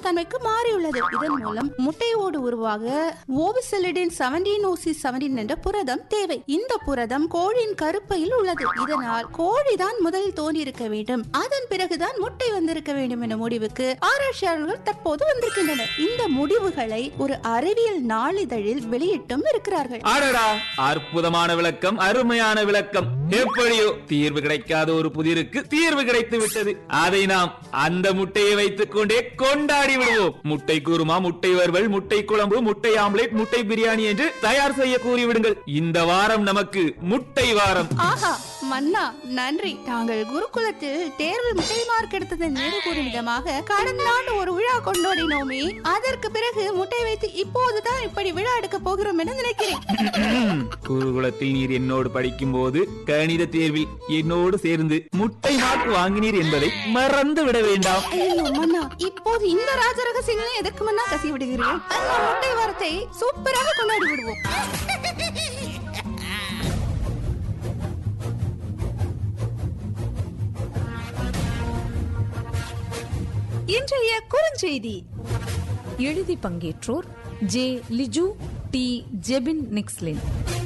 உறிஞ்சும் தன்மைக்கு மாறியுள்ளது இதன் மூலம் முட்டையோடு உருவாக ஓவிசெலிடின் செவன்டீன் ஓசி செவன்டீன் என்ற புரதம் தேவை இந்த புரதம் கோழியின் கருப்பையில் உள்ளது இதனால் கோழிதான் முதலில் தோன்றியிருக்க வேண்டும் அதன் பிறகுதான் முட்டை வந்திருக்க வேண்டும் என்ற முடிவுக்கு ஆராய்ச்சியாளர்கள் தற்போது வந்திருக்கின்றனர் இந்த முடிவுகளை ஒரு அறிவியல் நாளிதழில் வெளியிட்டும் இருக்கிறார்கள் அடடா அற்புதமான விளக்கம் அருமையான விளக்கம் எப்படியோ தீர்வு கிடைக்காத ஒரு புதிருக்கு தீர்வு கிடைத்து விட்டது அதை நாம் அந்த முட்டையை வைத்துக் கொண்டே கொண்டாடி விடுவோம் முட்டை குருமா முட்டை வறுவல் முட்டை குழம்பு முட்டை ஆம்லெட் முட்டை பிரியாணி என்று தயார் செய்ய கூறிவிடுங்கள் இந்த வாரம் நமக்கு முட்டை வாரம் ஆஹா மன்னா நன்றி தாங்கள் குருகுலத்தில் தேர்வில் முட்டை மார்க் எடுத்ததை நினைவு கூறும் விதமாக கடந்த ஆண்டு ஒரு விழா கொண்டாடினோமே அதற்கு பிறகு முட்டை வைத்து இப்போதுதான் இப்படி விழா எடுக்க போகிறோம் என நினைக்கிறேன் குருகுலத்தில் நீர் என்னோடு படிக்கும் போது கணித தேர்வில் என்னோடு சேர்ந்து முட்டை மார்க் வாங்கினீர் என்பதை மறந்து விட வேண்டாம் ஐயோ மன்னா இப்போது இந்த ராஜ ரகசியங்களை எதற்கு மன்னா கசி விடுகிறேன் அந்த முட்டை வாரத்தை சூப்பராக கொண்டாடி விடுவோம் இன்றைய குறுஞ்செய்தி எழுதி பங்கேற்றோர் ஜே லிஜு டி ஜெபின் நிக்ஸ்லின்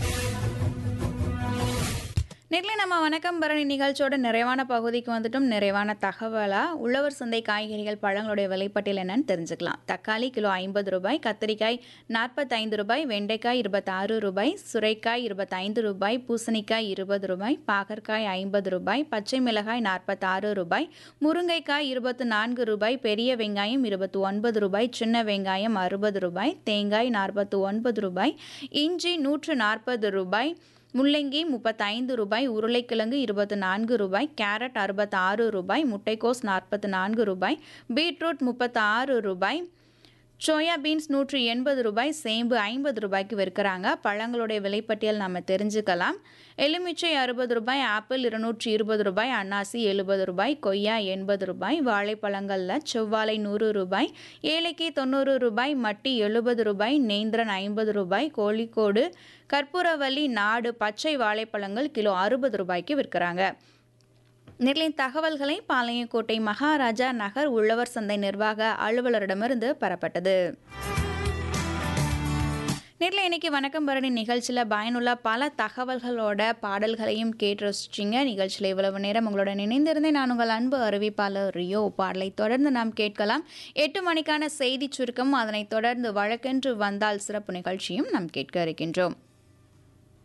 நேர்ல நம்ம வணக்கம் பரணி நிகழ்ச்சியோட நிறைவான பகுதிக்கு வந்துட்டும் நிறைவான தகவலா உழவர் சந்தை காய்கறிகள் பழங்களுடைய விலைப்பட்டியல் என்னன்னு தெரிஞ்சுக்கலாம் தக்காளி கிலோ ஐம்பது ரூபாய் கத்திரிக்காய் நாற்பத்தைந்து ரூபாய் வெண்டைக்காய் இருபத்தாறு ரூபாய் சுரைக்காய் இருபத்தைந்து ரூபாய் பூசணிக்காய் இருபது ரூபாய் பாகற்காய் ஐம்பது ரூபாய் பச்சை மிளகாய் நாற்பத்தாறு ரூபாய் முருங்கைக்காய் இருபத்து நான்கு ரூபாய் பெரிய வெங்காயம் இருபத்தி ஒன்பது ரூபாய் சின்ன வெங்காயம் அறுபது ரூபாய் தேங்காய் நாற்பத்து ஒன்பது ரூபாய் இஞ்சி நூற்று நாற்பது ரூபாய் முள்ளங்கி முப்பத்தைந்து ரூபாய் உருளைக்கிழங்கு இருபத்து நான்கு ரூபாய் கேரட் அறுபத்தாறு ரூபாய் முட்டைக்கோஸ் நாற்பத்து நான்கு ரூபாய் பீட்ரூட் முப்பத்தாறு ரூபாய் சோயா பீன்ஸ் நூற்றி எண்பது ரூபாய் சேம்பு ஐம்பது ரூபாய்க்கு விற்கிறாங்க பழங்களுடைய விலைப்பட்டியல் நம்ம தெரிஞ்சுக்கலாம் எலுமிச்சை அறுபது ரூபாய் ஆப்பிள் இருநூற்றி இருபது ரூபாய் அன்னாசி எழுபது ரூபாய் கொய்யா எண்பது ரூபாய் வாழைப்பழங்களில் செவ்வாழை நூறு ரூபாய் ஏலக்கி தொண்ணூறு ரூபாய் மட்டி எழுபது ரூபாய் நேந்திரன் ஐம்பது ரூபாய் கோழிக்கோடு கற்பூரவல்லி நாடு பச்சை வாழைப்பழங்கள் கிலோ அறுபது ரூபாய்க்கு விற்கிறாங்க நெல்லின் தகவல்களை பாளையங்கோட்டை மகாராஜா நகர் உழவர் சந்தை நிர்வாக அலுவலரிடமிருந்து பெறப்பட்டது நேரில் இன்னைக்கு வணக்கம் பரணி நிகழ்ச்சியில் பயனுள்ள பல தகவல்களோட பாடல்களையும் கேட்டு ரசிச்சிங்க நிகழ்ச்சியில் இவ்வளவு நேரம் உங்களுடன் இணைந்திருந்தேன் நான் உங்கள் அன்பு அறிவிப்பாளர் ரியோ பாடலை தொடர்ந்து நாம் கேட்கலாம் எட்டு மணிக்கான செய்தி சுருக்கம் அதனைத் தொடர்ந்து வழக்கென்று வந்தால் சிறப்பு நிகழ்ச்சியும் நாம் கேட்க இருக்கின்றோம்